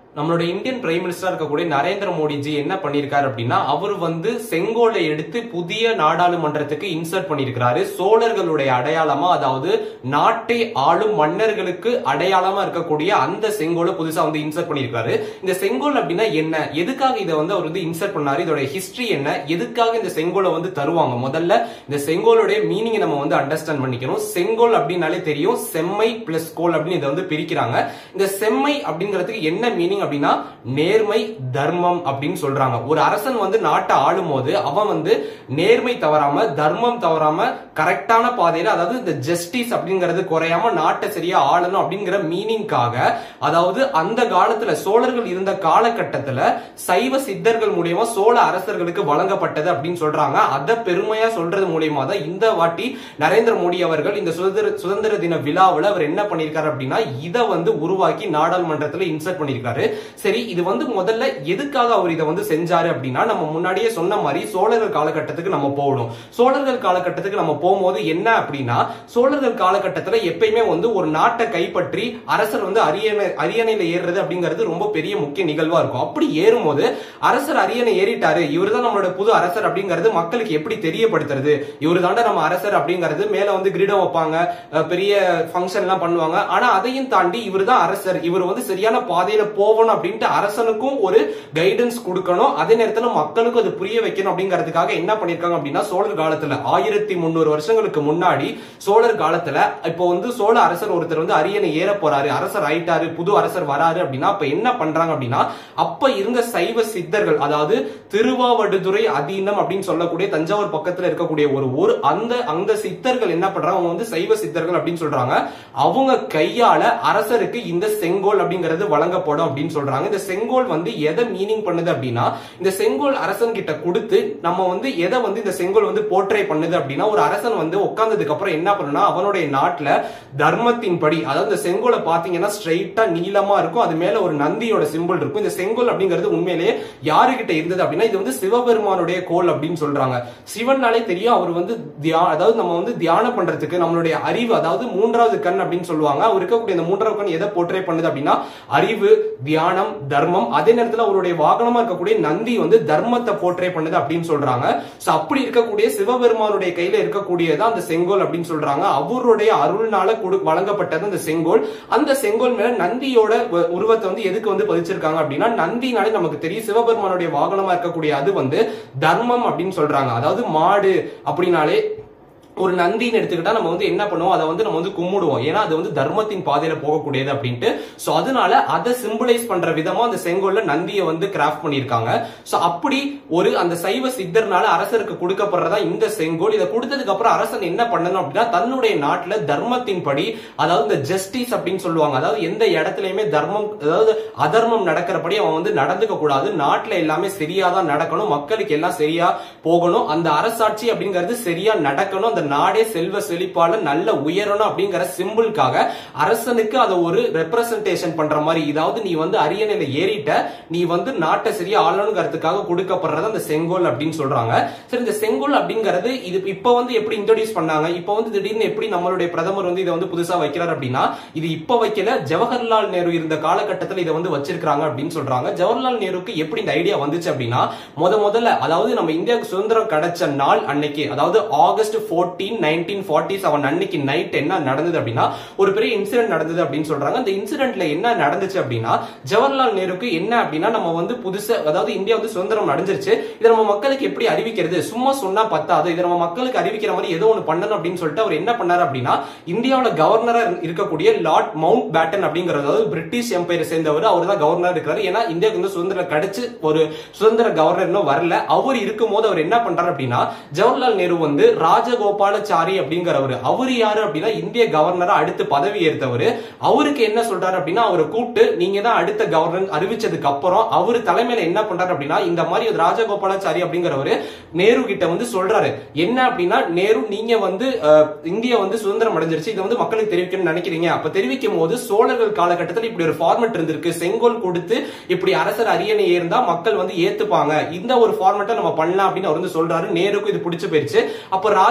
நம்மளோட Indian prime மினிஸ்டரா இருக்கக்கூடிய நரேந்திர மோடிஜி என்ன பண்ணிருக்காரு அப்படின்னா அவர் வந்து செங்கோலை எடுத்து புதிய நாடாளுமன்றத்துக்கு இன்சர்ட் பண்ணிருக்கிறாரு சோழர்களுடைய அடையாளமா அதாவது நாட்டை ஆளும் மன்னர்களுக்கு அடையாளமா இருக்கக்கூடிய அந்த செங்கோலை புதுசா வந்து இன்சர்ட் பண்ணிருக்காரு இந்த செங்கோல் அப்படின்னா என்ன எதுக்காக இதை வந்து அவர் வந்து இன்சர்ட் பண்ணாரு இதோட ஹிஸ்டரி என்ன எதுக்காக இந்த செங்கோலை வந்து தருவாங்க முதல்ல இந்த செங்கோலுடைய மீனிங் நம்ம வந்து அண்டர்ஸ்டாண்ட் பண்ணிக்கணும் செங்கோல் அப்படின்னாலே தெரியும் செம்மை பிளஸ் கோல் அப்படின்னு இதை வந்து பிரிக்கிறாங்க இந்த செம்மை அப்படிங்கிறதுக்கு என்ன மீனிங் அப்படின்னா நேர்மை தர்மம் அப்படின்னு சொல்றாங்க ஒரு அரசன் வந்து நாட்டை ஆளும் போது அவன் வந்து நேர்மை தவறாம தர்மம் தவறாம கரெக்டான பாதையில அதாவது இந்த ஜஸ்டிஸ் அப்படிங்கிறது குறையாம நாட்டை சரியா ஆளணும் அப்படிங்கிற மீனிங்காக அதாவது அந்த காலத்துல சோழர்கள் இருந்த காலகட்டத்துல சைவ சித்தர்கள் மூலியமா சோழ அரசர்களுக்கு வழங்கப்பட்டது அப்படின்னு சொல்றாங்க அதை பெருமையா சொல்றது மூலியமா தான் இந்த வாட்டி நரேந்திர மோடி அவர்கள் இந்த சுதந்திர சுதந்திர தின விழாவில் அவர் என்ன பண்ணிருக்காரு அப்படின்னா இதை வந்து உருவாக்கி நாடாளுமன்றத்துல இன்சர்ட் பண்ணிருக்காரு சரி இது வந்து முதல்ல எதுக்காக அவர் இதை வந்து செஞ்சாரு அப்படின்னா நம்ம முன்னாடியே சொன்ன மாதிரி சோழர்கள் காலகட்டத்துக்கு நம்ம போகணும் சோழர்கள் காலகட்டத்துக்கு நம்ம போகும்போது என்ன அப்படின்னா சோழர்கள் காலகட்டத்துல எப்பயுமே வந்து ஒரு நாட்டை கைப்பற்றி அரசர் வந்து அரியணை அரியணையில ஏறுறது அப்படிங்கிறது ரொம்ப பெரிய முக்கிய நிகழ்வா இருக்கும் அப்படி ஏறும்போது அரசர் அரியணை ஏறிட்டாரு இவர் தான் நம்மளோட புது அரசர் அப்படிங்கிறது மக்களுக்கு எப்படி தெரியப்படுத்துறது இவர் தாண்டா நம்ம அரசர் அப்படிங்கிறது மேல வந்து கிரீடம் வைப்பாங்க அஹ் பெரிய ஃபங்க்ஷன் எல்லாம் பண்ணுவாங்க ஆனா அதையும் தாண்டி இவர் தான் அரசர் இவர் வந்து சரியான பாதையில போகணும் அப்படின்ட்டு அரசனுக்கும் ஒரு கைடன்ஸ் கொடுக்கணும் அதே நேரத்துல மக்களுக்கும் அது புரிய வைக்கணும் அப்படிங்கிறதுக்காக என்ன பண்ணிருக்காங்க அப்படின்னா சோழர் காலத்துல ஆயிரத்தி முந்நூறு வருஷங்களுக்கு முன்னாடி சோழர் காலத்துல இப்போ வந்து சோழ அரசர் ஒருத்தர் வந்து அரியணை ஏற போறாரு அரசர் ஆயிட்டாரு புது அரசர் வராரு அப்படின்னா அப்ப என்ன பண்றாங்க அப்படின்னா அப்ப இருந்த சைவ சித்தர்கள் அதாவது திருவாவடுதுறை அதீனம் அப்படின்னு சொல்லக்கூடிய தஞ்சாவூர் பக்கத்துல இருக்கக்கூடிய ஒரு ஊர் அந்த அந்த சித்தர்கள் என்ன பண்றாங்க அவங்க வந்து சைவ சித்தர்கள் அப்படின்னு சொல்றாங்க அவங்க கையால அரசருக்கு இந்த செங்கோல் அப்படிங்கிறது வழங்கப்படும் அப்படின்னு சொல்றாங்க இந்த செங்கோல் வந்து எதை மீனிங் பண்ணுது அப்படின்னா இந்த செங்கோல் அரசன் கிட்ட கொடுத்து நம்ம வந்து எதை வந்து இந்த செங்கோல் வந்து போர்ட்ரே பண்ணுது அப்படின்னா ஒரு அரசன் வந்து உட்கார்ந்ததுக்கு அப்புறம் என்ன பண்ணுனா அவனுடைய நாட்டுல தர்மத்தின் படி அதாவது இந்த செங்கோலை பாத்தீங்கன்னா ஸ்ட்ரைட்டா நீளமா இருக்கும் அது மேல ஒரு நந்தியோட சிம்பிள் இருக்கும் இந்த செங்கோல் அப்படிங்கிறது உண்மையிலேயே யாருகிட்ட இருந்தது அப்படின்னா இது வந்து சிவபெருமானுடைய கோல் அப்படின்னு சொல்றாங்க சிவன்னாலே தெரியும் அவர் வந்து தியா- அதாவது நம்ம வந்து தியானம் பண்றதுக்கு நம்மளுடைய அறிவு அதாவது மூன்றாவது கண் அப்படின்னு சொல்லுவாங்க அவர் இருக்கக்கூடிய இந்த மூன்றாவது கண் எதை போர்ட்ரே பண்ணுது அப்படின்னா அறிவு தியானம் தர்மம் அதே நேரத்துல அவருடைய வாகனமா இருக்கக்கூடிய நந்தி வந்து தர்மத்தை போர்ட்ரே பண்ணுது அப்படின்னு சொல்றாங்க சோ அப்படி இருக்கக்கூடிய சிவபெருமானுடைய கையில இருக்கக்கூடியது அந்த செங்கோல் அப்படின்னு சொல்றாங்க அவருடைய அருள்னால கொடு- வழங்கப்பட்டது அந்த செங்கோல் அந்த செங்கோல் மேல நந்தியோட வ- உருவத்தை வந்து எதுக்கு வந்து பதிச்சிருக்காங்க அப்படின்னா நந்தினாலே நமக்கு தெரியும் சிவபெருமானுடைய வாகனமா இருக்கக்கூடிய அது வந்து தர்மம் அப்படின்னு சொல்றாங்க அதாவது மாடு அப்படின்னாலே ஒரு நந்தின்னு எடுத்துக்கிட்டா நம்ம வந்து என்ன பண்ணுவோம் அதை வந்து நம்ம வந்து கும்பிடுவோம் ஏன்னா அது வந்து தர்மத்தின் பாதையில போகக்கூடியது அப்படின்ட்டு சோ அதனால அதை சிம்பிளைஸ் பண்ற விதமா அந்த செங்கோல்ல நந்தியை வந்து கிராஃப்ட் பண்ணிருக்காங்க சோ அப்படி ஒரு அந்த சைவ சித்தர்னால அரசருக்கு கொடுக்கப்படுறதா இந்த செங்கோல் இதை கொடுத்ததுக்கு அப்புறம் அரசன் என்ன பண்ணணும் அப்படின்னா தன்னுடைய நாட்டுல தர்மத்தின் படி அதாவது இந்த ஜஸ்டிஸ் அப்படின்னு சொல்லுவாங்க அதாவது எந்த இடத்துலயுமே தர்மம் அதாவது அதர்மம் நடக்கிறபடி அவன் வந்து நடந்துக்க கூடாது நாட்டுல எல்லாமே சரியா தான் நடக்கணும் மக்களுக்கு எல்லாம் சரியா போகணும் அந்த அரசாட்சி அப்படிங்கிறது சரியா நடக்கணும் அந்த நாடே செல்வ செழிப்பால நல்ல உயரணும் அப்படிங்கிற சிம்பிளுக்காக அரசனுக்கு அதை ஒரு ரெப்ரசன்டேஷன் பண்ற மாதிரி இதாவது நீ வந்து அரியணையில ஏறிட்ட நீ வந்து நாட்டை சரியா ஆளணுங்கிறதுக்காக கொடுக்கப்படுறது அந்த செங்கோல் அப்படின்னு சொல்றாங்க சரி இந்த செங்கோல் அப்படிங்கிறது இது இப்ப வந்து எப்படி இன்ட்ரோடியூஸ் பண்ணாங்க இப்ப வந்து திடீர்னு எப்படி நம்மளுடைய பிரதமர் வந்து இதை வந்து புதுசா வைக்கிறார் அப்படின்னா இது இப்ப வைக்கல ஜவஹர்லால் நேரு இருந்த காலகட்டத்தில் இதை வந்து வச்சிருக்காங்க அப்படின்னு சொல்றாங்க ஜவஹர்லால் நேருக்கு எப்படி இந்த ஐடியா வந்துச்சு அப்படின்னா முத முதல்ல அதாவது நம்ம இந்தியாவுக்கு சுதந்திரம் கிடைச்ச நாள் அன்னைக்கு அதாவது ஆகஸ்ட் 14 நைன்டீன் ஃபார்ட்டி செவன் அன்னைக்கு நைட் என்ன நடந்தது அப்படின்னா ஒரு பெரிய இன்சிடென்ட் நடந்தது அப்படின்னு சொல்றாங்க அந்த இன்சிடென்ட்ல என்ன நடந்துச்சு அப்படின்னா ஜவஹர்லால் நேருக்கு என்ன அப்படின்னா நம்ம வந்து புதுசா அதாவது இந்தியா வந்து சுதந்திரம் அடைஞ்சிருச்சு இதை நம்ம மக்களுக்கு எப்படி அறிவிக்கிறது சும்மா சொன்னா பத்தாது இதை நம்ம மக்களுக்கு அறிவிக்கிற மாதிரி ஏதோ ஒன்று பண்ணணும் அப்படின்னு சொல்லிட்டு அவர் என்ன பண்ணாரு அப்படின்னா இந்தியாவோட கவர்னரா இருக்கக்கூடிய லார்ட் மவுண்ட் பேட்டன் அப்படிங்கிறது அதாவது பிரிட்டிஷ் எம்பையர் சேர்ந்தவர் அவர் தான் கவர்னர் இருக்காரு ஏன்னா இந்தியாவுக்கு வந்து சுதந்திரம் கிடைச்சு ஒரு சுதந்திர கவர்னர் இன்னும் வரல அவர் இருக்கும் போது அவர் என்ன பண்றாரு அப்படின்னா ஜவஹர்லால் நேரு வந்து ராஜகோபாலாச்சாரி அப்படிங்கிறவர் அவர் யாரு அப்படின்னா இந்திய கவர்னரா அடுத்து பதவி ஏற்றவர் அவருக்கு என்ன சொல்றாரு அப்படின்னா அவரை கூப்பிட்டு நீங்க தான் அடுத்த கவர்னர் அறிவிச்சதுக்கு அப்புறம் அவர் தலைமையில என்ன பண்றாரு அப்படின்னா இந்த மாதிரி ஒரு ராஜகோபாலாச்சாரி அப்படிங்கிறவரு நேரு கிட்ட வந்து சொல்றாரு என்ன அப்படின்னா நேரு நீங்க வந்து அஹ், இந்தியா வந்து சுதந்திரம் அடைஞ்சிருச்சு இதை வந்து மக்களுக்கு தெரிவிக்கணும்னு நினைக்கிறீங்க அப்ப தெரிவிக்கும் போது சோழர்கள் காலகட்டத்தில் இப்படி ஒரு ஃபார்மெட் இருந்திருக்கு செங்கோல் கொடுத்து இப்படி அரசர் அரியணை ஏறிந்தா மக்கள் வந்து ஏத்துப்பாங்க இந்த ஒரு ஃபார்மெட்டை நம்ம பண்ணலாம் அப்படின்னு அவர் வந்து சொல்றாரு நேருக்கும் இது பிடிச்சு போயிருச்சு அப்ப ராஜாஜி அதாவது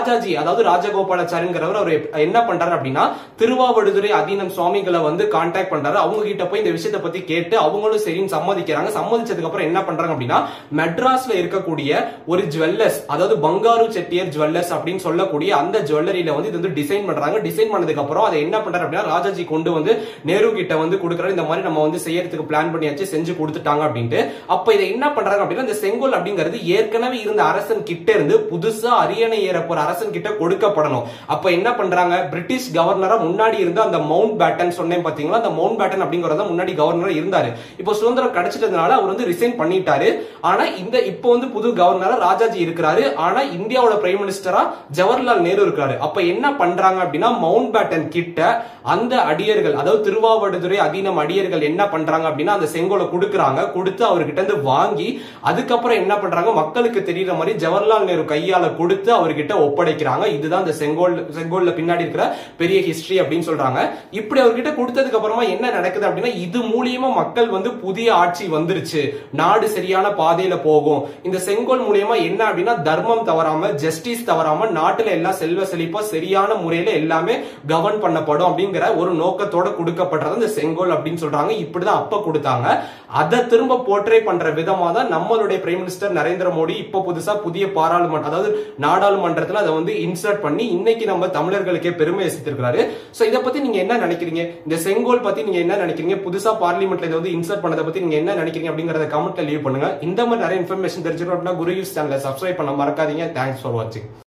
அதாவது ராஜகோபாலாச்சாரிங்கிறவர் அவர் என்ன பண்றாரு அப்படின்னா திருவாவடுதுறை அதீனம் சுவாமிகளை வந்து கான்டாக்ட் பண்றாரு அவங்க கிட்ட போய் இந்த விஷயத்தை பத்தி கேட்டு அவங்களும் சரின்னு சம்மதிக்கிறாங்க சம்மதிச்சதுக்கு அப்புறம் என்ன பண்றாங்க அப்படின்னா மெட்ராஸ்ல இருக்கக்கூடிய ஒரு ஜுவல்லர்ஸ் அதாவது பங்காரு செட்டியர் ஜுவல்லர்ஸ் அப்படின்னு சொல்லக்கூடிய அந்த ஜுவல்லரியில வந்து இது வந்து டிசைன் பண்றாங்க டிசைன் பண்ணதுக்கு அப்புறம் அதை என்ன பண்றாரு அப்படின்னா ராஜாஜி கொண்டு வந்து நேரு கிட்ட வந்து கொடுக்குறாரு இந்த மாதிரி நம்ம வந்து செய்யறதுக்கு பிளான் பண்ணியாச்சு செஞ்சு கொடுத்துட்டாங்க அப்படின்ட்டு அப்ப இதை என்ன பண்றாங்க அப்படின்னா இந்த செங்கோல் அப்படிங்கிறது ஏற்கனவே இருந்த அரசன் கிட்ட இருந்து புதுசா அரியணை ஏற போற அரசன் கிட்ட கொடுக்கப்படணும் அப்ப என்ன பண்றாங்க பிரிட்டிஷ் கவர்னரா முன்னாடி இருந்த அந்த மவுண்ட் பேட்டன் சொன்னேன் பாத்தீங்களா அந்த மவுண்ட் பேட்டன் அப்படிங்கறத முன்னாடி கவர்னரா இருந்தாரு இப்போ சுதந்திரம் கிடைச்சிட்டதுனால அவர் வந்து ரிசைன் பண்ணிட்டாரு ஆனா இந்த இப்போ வந்து புது கவர்னரா ராஜாஜி இருக்கிறாரு ஆனா இந்தியாவோட பிரைம் மினிஸ்டரா ஜவஹர்லால் நேரு இருக்காரு அப்ப என்ன பண்றாங்க அப்படின்னா மவுண்ட் பேட்டன் கிட்ட அந்த அடியர்கள் அதாவது திருவாவடுதுறை அதீனம் அடியர்கள் என்ன பண்றாங்க அப்படின்னா அந்த செங்கோலை கொடுக்குறாங்க கொடுத்து அவர்கிட்ட இருந்து வாங்கி அதுக்கப்புறம் என்ன பண்றாங்க மக்களுக்கு தெரியற மாதிரி ஜவஹர்லால் நேரு கையால கொடுத்து அவர்கிட்ட ஒப்படைக்கிறாங்க இதுதான் இந்த செங்கோல் செங்கோல்ல பின்னாடி இருக்கிற பெரிய ஹிஸ்டரி அப்படின்னு சொல்றாங்க இப்படி அவர்கிட்ட கொடுத்ததுக்கு அப்புறமா என்ன நடக்குது அப்படின்னா இது மூலியமா மக்கள் வந்து புதிய ஆட்சி வந்துருச்சு நாடு சரியான பாதையில போகும் இந்த செங்கோல் மூலியமா என்ன அப்படின்னா தர்மம் தவறாம ஜஸ்டிஸ் தவறாம நாட்டுல எல்லாம் செல்வ செழிப்பா சரியான முறையில எல்லாமே கவர்ன் பண்ணப்படும் அப்படிங்கிற ஒரு நோக்கத்தோட கொடுக்கப்படுறது இந்த செங்கோல் அப்படின்னு சொல்றாங்க இப்படிதான் அப்ப கொடுத்தாங்க அதை திரும்ப போர்ட்ரே பண்ற விதமா தான் நம்மளுடைய பிரைம் மினிஸ்டர் நரேந்திர மோடி இப்ப புதுசா புதிய பாராளுமன்ற அதாவது நாடாளுமன்றத்துல அதை வந்து இன்சர்ட் பண்ணி இன்னைக்கு நம்ம தமிழர்களுக்கே பெருமை சேர்த்திருக்கிறாரு சோ இதை பத்தி நீங்க என்ன நினைக்கிறீங்க இந்த செங்கோல் பத்தி நீங்க என்ன நினைக்கிறீங்க புதுசா பார்லிமெண்ட்ல இதை வந்து இன்சர்ட் பண்ணதை பத்தி நீங்க என்ன நினைக்கிறீங்க அப்படிங்கறத கமெண்ட்ல லீவ் பண்ணுங்க இந்த மாதிரி நிறைய இன்ஃபர்மேஷன் தெரிஞ்சுக்கணும் அப்படின்னா குரு யூஸ் சேனலை சப்ஸ்கிரைப் பண்ண மறக்காதீங்க தேங்க்ஸ் ஃபார் வாட்சிங்